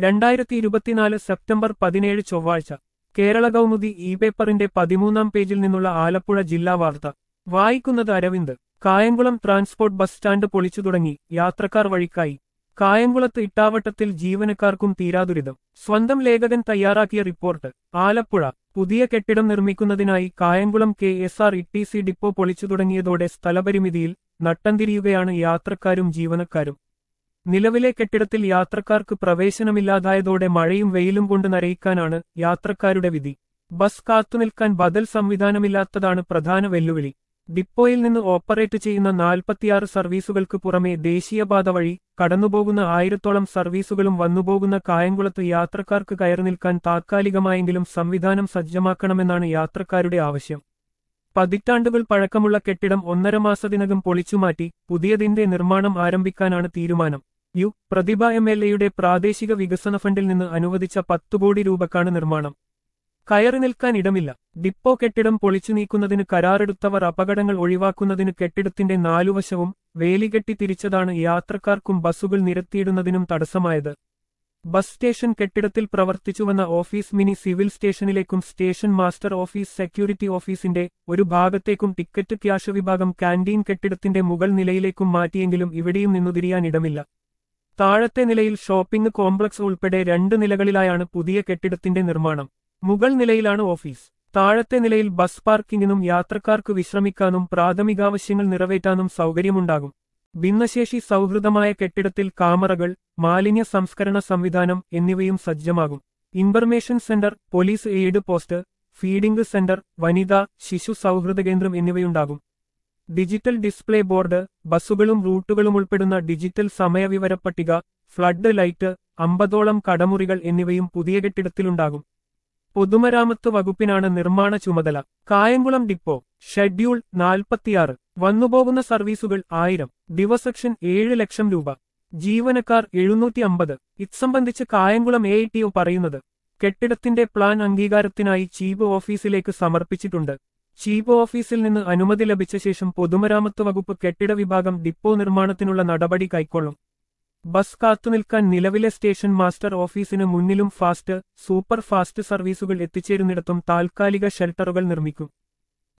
രണ്ടായിരത്തി ഇരുപത്തിനാല് സെപ്റ്റംബർ പതിനേഴ് ചൊവ്വാഴ്ച കേരള കൗമുദി ഇ പേപ്പറിന്റെ പതിമൂന്നാം പേജിൽ നിന്നുള്ള ആലപ്പുഴ ജില്ലാ വാർത്ത വായിക്കുന്നത് Aravind Kayamkulam transport bus stand പൊളിച്ചു തുടങ്ങി യാത്രക്കാർ വഴിക്കായി കായംകുളത്ത് ഇട്ടാവട്ടത്തിൽ ജീവനക്കാർക്കും തീരാദുരിതം സ്വന്തം ലേഖകൻ തയ്യാറാക്കിയ റിപ്പോർട്ട് ആലപ്പുഴ പുതിയ കെട്ടിടം നിർമ്മിക്കുന്നതിനായി Kayamkulam K S R T C സി ഡിപ്പോ പൊളിച്ചു തുടങ്ങിയതോടെ സ്ഥലപരിമിതിയിൽ നട്ടംതിരിയുകയാണ് യാത്രക്കാരും ജീവനക്കാരും നിലവിലെ കെട്ടിടത്തിൽ യാത്രക്കാർക്ക് പ്രവേശനമില്ലാതായതോടെ മഴയും വെയിലും കൊണ്ട് നരയിക്കാനാണ് യാത്രക്കാരുടെ വിധി ബസ് കാത്തുനിൽക്കാൻ ബദൽ സംവിധാനമില്ലാത്തതാണ് പ്രധാന വെല്ലുവിളി ഡിപ്പോയിൽ നിന്ന് ഓപ്പറേറ്റ് ചെയ്യുന്ന നാൽപ്പത്തിയാറ് സർവീസുകൾക്ക് പുറമെ ദേശീയപാത വഴി കടന്നുപോകുന്ന ആയിരത്തോളം സർവീസുകളും വന്നുപോകുന്ന കായംകുളത്ത് യാത്രക്കാർക്ക് കയറി നിൽക്കാൻ താത്കാലികമായെങ്കിലും സംവിധാനം സജ്ജമാക്കണമെന്നാണ് യാത്രക്കാരുടെ ആവശ്യം പതിറ്റാണ്ടുകൾ പഴക്കമുള്ള കെട്ടിടം ഒന്നര മാസത്തിനകം പൊളിച്ചുമാറ്റി പുതിയതിന്റെ നിർമ്മാണം ആരംഭിക്കാനാണ് തീരുമാനം യു പ്രതിഭ എം എൽ എയുടെ പ്രാദേശിക വികസന ഫണ്ടിൽ നിന്ന് അനുവദിച്ച പത്തു കോടി രൂപക്കാണ് നിർമ്മാണം കയറി നിൽക്കാൻ ഇടമില്ല ഡിപ്പോ കെട്ടിടം പൊളിച്ചു നീക്കുന്നതിന് കരാറെടുത്തവർ അപകടങ്ങൾ ഒഴിവാക്കുന്നതിന് കെട്ടിടത്തിന്റെ നാലുവശവും വേലികെട്ടി തിരിച്ചതാണ് യാത്രക്കാർക്കും ബസ്സുകൾ നിരത്തിയിടുന്നതിനും തടസ്സമായത് ബസ് സ്റ്റേഷൻ കെട്ടിടത്തിൽ പ്രവർത്തിച്ചുവന്ന ഓഫീസ് മിനി സിവിൽ സ്റ്റേഷനിലേക്കും സ്റ്റേഷൻ മാസ്റ്റർ ഓഫീസ് സെക്യൂരിറ്റി ഓഫീസിന്റെ ഒരു ഭാഗത്തേക്കും ടിക്കറ്റ് ക്യാഷ് വിഭാഗം കാന്റീൻ കെട്ടിടത്തിന്റെ മുകൾ നിലയിലേക്കും മാറ്റിയെങ്കിലും ഇവിടെയും നിന്നുതിരിയാനിടമില്ല താഴത്തെ നിലയിൽ ഷോപ്പിംഗ് കോംപ്ലക്സ് ഉൾപ്പെടെ രണ്ട് നിലകളിലായാണ് പുതിയ കെട്ടിടത്തിന്റെ നിർമ്മാണം മുകൾ നിലയിലാണ് ഓഫീസ് താഴത്തെ നിലയിൽ ബസ് പാർക്കിങ്ങിനും യാത്രക്കാർക്ക് വിശ്രമിക്കാനും പ്രാഥമികാവശ്യങ്ങൾ നിറവേറ്റാനും സൗകര്യമുണ്ടാകും ഭിന്നശേഷി സൗഹൃദമായ കെട്ടിടത്തിൽ കാമറകൾ മാലിന്യ സംസ്കരണ സംവിധാനം എന്നിവയും സജ്ജമാകും information centre police aid post feeding centre വനിതാ ശിശു സൗഹൃദ കേന്ദ്രം എന്നിവയുണ്ടാകും ഡിജിറ്റൽ ഡിസ്പ്ലേ ബോർഡ് ബസ്സുകളും റൂട്ടുകളും ഉൾപ്പെടുന്ന ഡിജിറ്റൽ സമയവിവര പട്ടിക ഫ്ലഡ് ലൈറ്റ് അമ്പതോളം കടമുറികൾ എന്നിവയും പുതിയ കെട്ടിടത്തിലുണ്ടാകും പൊതുമരാമത്ത് വകുപ്പിനാണ് നിർമ്മാണ ചുമതല കായംകുളം ഡിപ്പോ ഷെഡ്യൂൾ നാൽപ്പത്തിയാറ് വന്നുപോകുന്ന സർവീസുകൾ ആയിരം ദിവസക്ഷൻ ഏഴ് ലക്ഷം രൂപ ജീവനക്കാർ എഴുന്നൂറ്റി അമ്പത് ഇത് സംബന്ധിച്ച് കായംകുളം എ ടി ഒ പറയുന്നത് കെട്ടിടത്തിന്റെ പ്ലാൻ അംഗീകാരത്തിനായി ചീഫ് ഓഫീസിലേക്ക് സമർപ്പിച്ചിട്ടുണ്ട് ചീഫ് ഓഫീസിൽ നിന്ന് അനുമതി ലഭിച്ച ശേഷം പൊതുമരാമത്ത് വകുപ്പ് കെട്ടിട വിഭാഗം ഡിപ്പോ നിർമ്മാണത്തിനുള്ള നടപടി കൈക്കൊള്ളും ബസ് കാത്തുനിൽക്കാൻ നിലവിലെ സ്റ്റേഷൻ മാസ്റ്റർ ഓഫീസിന് മുന്നിലും ഫാസ്റ്റ് സൂപ്പർ ഫാസ്റ്റ് സർവീസുകൾ എത്തിച്ചേരുന്നിടത്തും താൽക്കാലിക ഷെൽട്ടറുകൾ നിർമ്മിക്കും